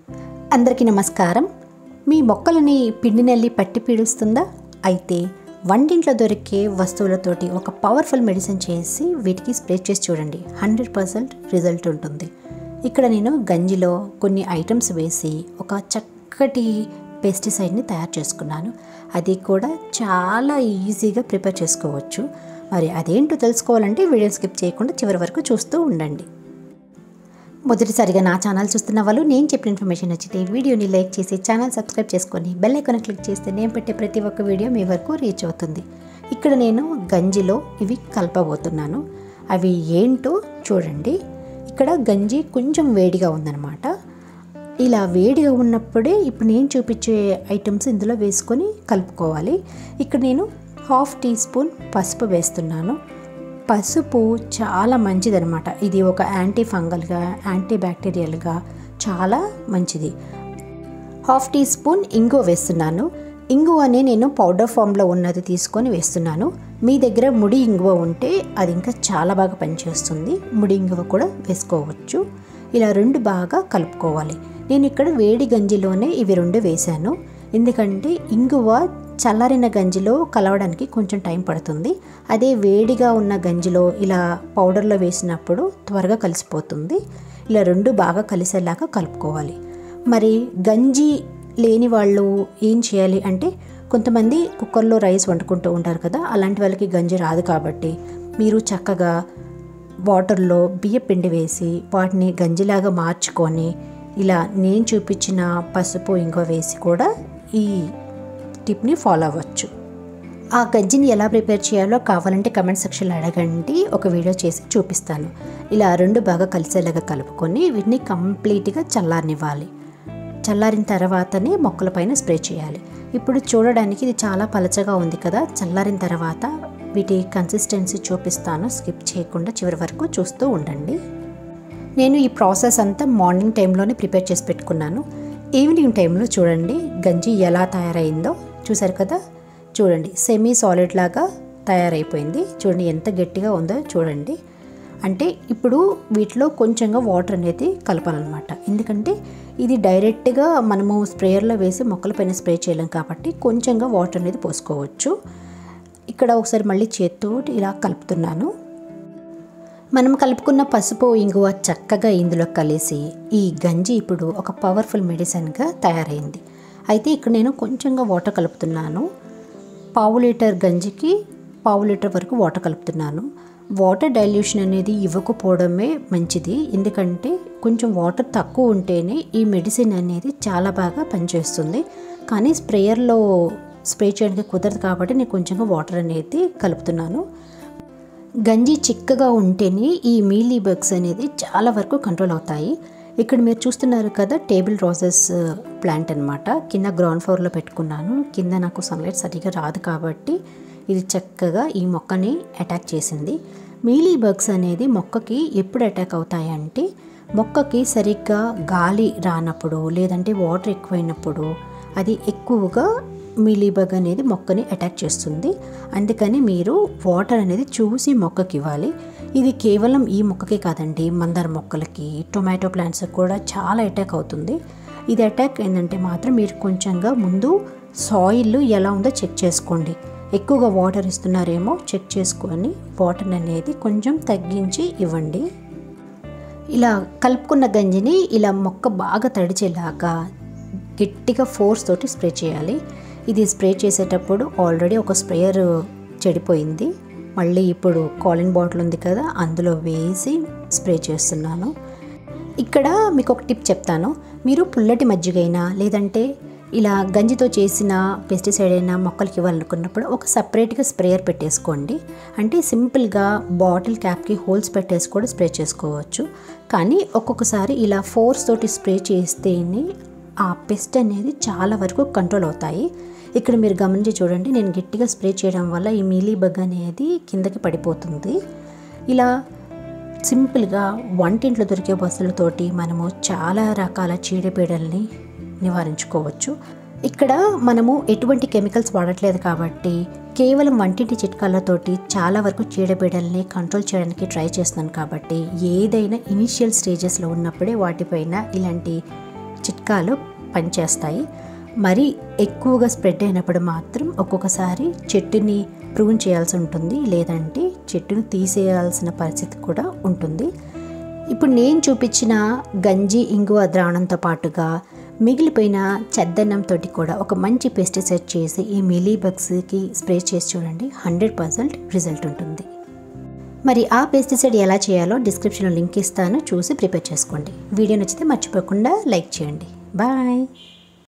అందరికీ నమస్కారం మీ మొక్కలని పిండి నల్లి పట్టి పీడుస్తుందా అయితే వంటింట్లో దొరికే వస్తువులతోటి ఒక పవర్ఫుల్ మెడిసిన్ చేసి వీటికి స్ప్రే చేసి చూడండి హండ్రెడ్ పర్సెంట్ రిజల్ట్ ఉంటుంది ఇక్కడ నేను గంజిలో కొన్ని ఐటమ్స్ వేసి ఒక చక్కటి పెస్టిసైడ్ని తయారు చేసుకున్నాను అది కూడా చాలా ఈజీగా ప్రిపేర్ చేసుకోవచ్చు మరి అదేంటో తెలుసుకోవాలంటే వీడియో స్కిప్ చేయకుండా చివరి వరకు చూస్తూ ఉండండి మొదటిసారిగా నా ఛానల్ చూస్తున్న వాళ్ళు నేను చెప్పిన ఇన్ఫర్మేషన్ నచ్చితే వీడియోని లైక్ చేసి ఛానల్ సబ్స్క్రైబ్ చేసుకొని బెల్ ఐకాన్ క్లిక్ చేస్తే నేను పెట్టే ప్రతి ఒక్క వీడియో మీ వరకు రీచ్ అవుతుంది ఇక్కడ నేను గంజిలో ఇవి కలపబోతున్నాను అవి ఏంటో చూడండి ఇక్కడ గంజి కొంచెం వేడిగా ఉందన్నమాట ఇలా వేడిగా ఉన్నప్పుడే ఇప్పుడు నేను చూపించే ఐటమ్స్ ఇందులో వేసుకొని కలుపుకోవాలి ఇక్కడ నేను హాఫ్ టీ స్పూన్ పసుపు వేస్తున్నాను పసుపు చాలా మంచిదనమాట ఇది ఒక యాంటీ ఫంగల్గా యాంటీ బ్యాక్టీరియల్గా చాలా మంచిది హాఫ్ టీ స్పూన్ ఇంగువ వేస్తున్నాను ఇంగువని నేను పౌడర్ ఫామ్లో ఉన్నది తీసుకొని వేస్తున్నాను మీ దగ్గర ముడి ఇంగువ ఉంటే అది ఇంకా చాలా బాగా పనిచేస్తుంది ముడి ఇంగువ కూడా వేసుకోవచ్చు ఇలా రెండు బాగా కలుపుకోవాలి నేను ఇక్కడ వేడి గంజిలోనే ఇవి రెండు వేశాను ఎందుకంటే ఇంగువ చల్లారిన గంజిలో కలవడానికి కొంచెం టైం పడుతుంది అదే వేడిగా ఉన్న గంజిలో ఇలా పౌడర్లో వేసినప్పుడు త్వరగా కలిసిపోతుంది ఇలా రెండు బాగా కలిసేలాగా కలుపుకోవాలి మరి గంజి లేని వాళ్ళు ఏం చేయాలి అంటే కొంతమంది కుక్కర్లో రైస్ వండుకుంటూ ఉంటారు కదా అలాంటి వాళ్ళకి గంజి రాదు కాబట్టి మీరు చక్కగా వాటర్లో బియ్య పిండి వేసి వాటిని గంజిలాగా మార్చుకొని ఇలా నేను చూపించిన పసుపు ఇంకో వేసి కూడా ఈ టిప్ని ఫాలో అవ్వచ్చు ఆ గజ్జిని ఎలా ప్రిపేర్ చేయాలో కావాలంటే కమెంట్ సెక్షన్లో అడగండి ఒక వీడియో చేసి చూపిస్తాను ఇలా రెండు బాగా కలిసేలాగా కలుపుకొని వీటిని కంప్లీట్గా చల్లారనివ్వాలి చల్లారిన తర్వాతనే మొక్కల పైన స్ప్రే చేయాలి ఇప్పుడు చూడడానికి ఇది చాలా పలచగా ఉంది కదా చల్లారిన తర్వాత వీటి కన్సిస్టెన్సీ చూపిస్తాను స్కిప్ చేయకుండా చివరి వరకు చూస్తూ ఉండండి నేను ఈ ప్రాసెస్ అంతా మార్నింగ్ టైంలోనే ప్రిపేర్ చేసి పెట్టుకున్నాను ఈవినింగ్ టైంలో చూడండి గంజి ఎలా తయారైందో చూసారు కదా చూడండి సెమీ సాలిడ్ లాగా తయారైపోయింది చూడండి ఎంత గట్టిగా ఉందో చూడండి అంటే ఇప్పుడు వీటిలో కొంచెంగా వాటర్ అనేది కలపాలన్నమాట ఎందుకంటే ఇది డైరెక్ట్గా మనము స్ప్రేయర్లో వేసి మొక్కల పైన స్ప్రే చేయలేం కాబట్టి కొంచెంగా వాటర్ అనేది పోసుకోవచ్చు ఇక్కడ ఒకసారి మళ్ళీ చేత్తో ఇలా కలుపుతున్నాను మనం కలుపుకున్న పసుపు ఇంగువ చక్కగా ఇందులో కలిసి ఈ గంజి ఇప్పుడు ఒక పవర్ఫుల్ మెడిసిన్గా తయారైంది అయితే ఇక్కడ నేను కొంచెంగా వాటర్ కలుపుతున్నాను పావు లీటర్ గంజికి పావు లీటర్ వరకు వాటర్ కలుపుతున్నాను వాటర్ డైల్యూషన్ అనేది ఇవ్వకపోవడమే మంచిది ఎందుకంటే కొంచెం వాటర్ తక్కువ ఉంటేనే ఈ మెడిసిన్ అనేది చాలా బాగా పనిచేస్తుంది కానీ స్ప్రేయర్లో స్ప్రే చేయడానికి కుదరదు కాబట్టి నేను కొంచెంగా వాటర్ అనేది కలుపుతున్నాను గంజి చిక్కగా ఉంటేనే ఈ మీలీ బగ్స్ అనేది చాలా వరకు కంట్రోల్ అవుతాయి ఇక్కడ మీరు చూస్తున్నారు కదా టేబుల్ రోజెస్ ప్లాంట్ అనమాట కింద గ్రౌండ్ ఫ్లోర్లో పెట్టుకున్నాను కింద నాకు సన్లైట్ సరిగా రాదు కాబట్టి ఇది చక్కగా ఈ మొక్కని అటాక్ చేసింది మీలీ బగ్స్ అనేది మొక్కకి ఎప్పుడు అటాక్ అవుతాయంటే మొక్కకి సరిగ్గా గాలి రానప్పుడు లేదంటే వాటర్ ఎక్కువైనప్పుడు అది ఎక్కువగా మీలీబగ్ అనేది మొక్కని అటాక్ చేస్తుంది అందుకని మీరు వాటర్ అనేది చూసి మొక్కకి ఇవ్వాలి ఇది కేవలం ఈ మొక్కకే కాదండి మందార మొక్కలకి టొమాటో ప్లాంట్స్ కూడా చాలా అటాక్ అవుతుంది ఇది అటాక్ ఏంటంటే మాత్రం మీరు కొంచెంగా ముందు సాయిల్ ఎలా ఉందో చెక్ చేసుకోండి ఎక్కువగా వాటర్ ఇస్తున్నారేమో చెక్ చేసుకొని వాటర్ అనేది కొంచెం తగ్గించి ఇవ్వండి ఇలా కలుపుకున్న గంజిని ఇలా మొక్క బాగా తడిచేలాగా గట్టిగా ఫోర్స్ తోటి స్ప్రే చేయాలి ఇది స్ప్రే చేసేటప్పుడు ఆల్రెడీ ఒక స్ప్రేయర్ చెడిపోయింది మళ్ళీ ఇప్పుడు కాలిన్ బాటిల్ ఉంది కదా అందులో వేసి స్ప్రే చేస్తున్నాను ఇక్కడ మీకు ఒక టిప్ చెప్తాను మీరు పుల్లటి మజ్జిగైనా లేదంటే ఇలా గంజితో చేసిన పెస్టిసైడ్ అయినా మొక్కలకి ఇవ్వాలనుకున్నప్పుడు ఒక సపరేట్గా స్ప్రేయర్ పెట్టేసుకోండి అంటే సింపుల్గా బాటిల్ క్యాప్కి హోల్స్ పెట్టేసి కూడా స్ప్రే చేసుకోవచ్చు కానీ ఒక్కొక్కసారి ఇలా ఫోర్స్ తోటి స్ప్రే చేస్తేనే ఆ పెస్ట్ అనేది చాలా వరకు కంట్రోల్ అవుతాయి ఇక్కడ మీరు గమనించి చూడండి నేను గట్టిగా స్ప్రే చేయడం వల్ల ఈ మీలీ బగ్ అనేది కిందకి పడిపోతుంది ఇలా సింపుల్గా వంటింట్లో దొరికే వస్తువులతోటి మనము చాలా రకాల చీడపీడల్ని నివారించుకోవచ్చు ఇక్కడ మనము ఎటువంటి కెమికల్స్ వాడట్లేదు కాబట్టి కేవలం వంటింటి చిట్కాలతోటి చాలా వరకు చీడపీడల్ని కంట్రోల్ చేయడానికి ట్రై చేస్తున్నాను కాబట్టి ఏదైనా ఇనిషియల్ స్టేజెస్లో ఉన్నప్పుడే వాటిపైన ఇలాంటి చిట్కాలు పనిచేస్తాయి మరి ఎక్కువగా స్ప్రెడ్ అయినప్పుడు మాత్రం ఒక్కొక్కసారి చెట్టుని ప్రూన్ చేయాల్సి ఉంటుంది లేదంటే చెట్టును తీసేయాల్సిన పరిస్థితి కూడా ఉంటుంది ఇప్పుడు నేను చూపించిన గంజి ఇంగువ ద్రావణంతో పాటుగా మిగిలిపోయిన చెద్దన్నంతో కూడా ఒక మంచి పెస్టిసైడ్ చేసి ఈ మిలీ బగ్స్కి స్ప్రే చేసి చూడండి హండ్రెడ్ పర్సెంట్ రిజల్ట్ ఉంటుంది మరి ఆ పెస్టిసైడ్ ఎలా చేయాలో డిస్క్రిప్షన్లో లింక్ ఇస్తాను చూసి ప్రిపేర్ చేసుకోండి వీడియో నచ్చితే మర్చిపోకుండా లైక్ చేయండి బాయ్